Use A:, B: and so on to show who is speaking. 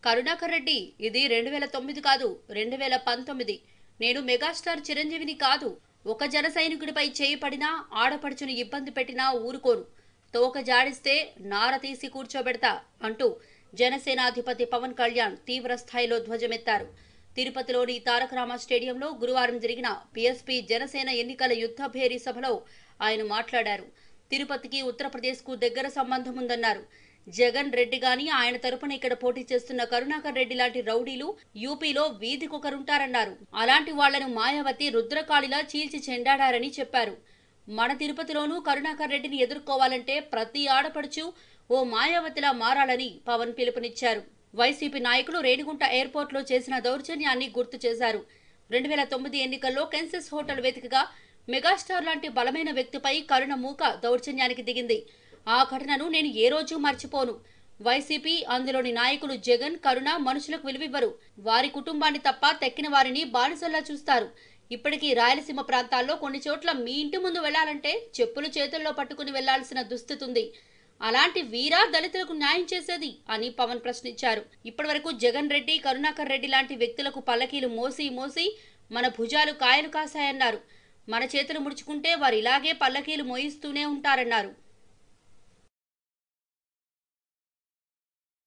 A: కరుణాకర్ రెడ్డి ఇది రెండు వేల తొమ్మిది కాదు రెండు వేల పంతొమ్మిది నేను మెగాస్టార్ చిరంజీవిని కాదు ఒక జన సైనికుడిపై చేయి పడినా ఆడపడుచుని ఇబ్బంది పెట్టినా ఊరుకోను తోక జాడిస్తే నార తీసి కూర్చోబెడతా అంటూ జనసేనాధిపతి పవన్ కళ్యాణ్ తీవ్ర స్థాయిలో ధ్వజమెత్తారు తిరుపతిలోని తారక రామ స్టేడియంలో గురువారం జరిగిన పీఎస్పీ జనసేన ఎన్నికల యుద్ధ భేరీ సభలో ఆయన మాట్లాడారు తిరుపతికి ఉత్తరప్రదేశ్కు దగ్గర సంబంధం ఉందన్నారు జగన్ రెడ్డి గాని ఆయన తరపున ఇక్కడ పోటీ చేస్తున్న కరుణాకర్ రెడ్డి లాంటి రౌడీలు యూపీలో వీధికొకరుంటారన్నారు అలాంటి వాళ్లను మాయావతి రుద్రకాళిలా చీల్చి చెండాడారని చెప్పారు మన తిరుపతిలోనూ కరుణాకర్ రెడ్డిని ఎదుర్కోవాలంటే ప్రతి ఆడపడుచు ఓ మాయావతిలా మారాలని పవన్ పిలుపునిచ్చారు వైసీపీ నాయకులు రేణిగుంట ఎయిర్పోర్ట్లో చేసిన దౌర్జన్యాన్ని గుర్తు చేశారు రెండు వేల తొమ్మిది ఎన్నికల్లో కెన్సెస్ హోటల్ వేదికగా మెగాస్టార్ లాంటి బలమైన వ్యక్తిపై కరుణ మూక దౌర్జన్యానికి దిగింది ఆ ఘటనను నేను ఏ రోజు మర్చిపోను వైసీపీ అందులోని నాయకులు జగన్ కరుణ మనుషులకు విలువివ్వరు వారి కుటుంబాన్ని తప్ప తెక్కిన వారిని బానిసల్లా చూస్తారు ఇప్పటికీ రాయలసీమ ప్రాంతాల్లో కొన్ని చోట్ల మీ ఇంటి ముందు వెళ్లాలంటే చెప్పులు చేతుల్లో పట్టుకుని వెళ్లాల్సిన దుస్థితి ఉంది అలాంటి వీరా దళితులకు న్యాయం చేసేది అని పవన్ ప్రశ్నించారు ఇప్పటివరకు జగన్ రెడ్డి కరుణాకర్ రెడ్డి లాంటి వ్యక్తులకు పల్లకీలు మోసి మోసి మన భుజాలు కాయలు కాశాయన్నారు మన చేతులు ముడుచుకుంటే వారు ఇలాగే పల్లకీలు మోయిస్తూనే ఉంటారన్నారు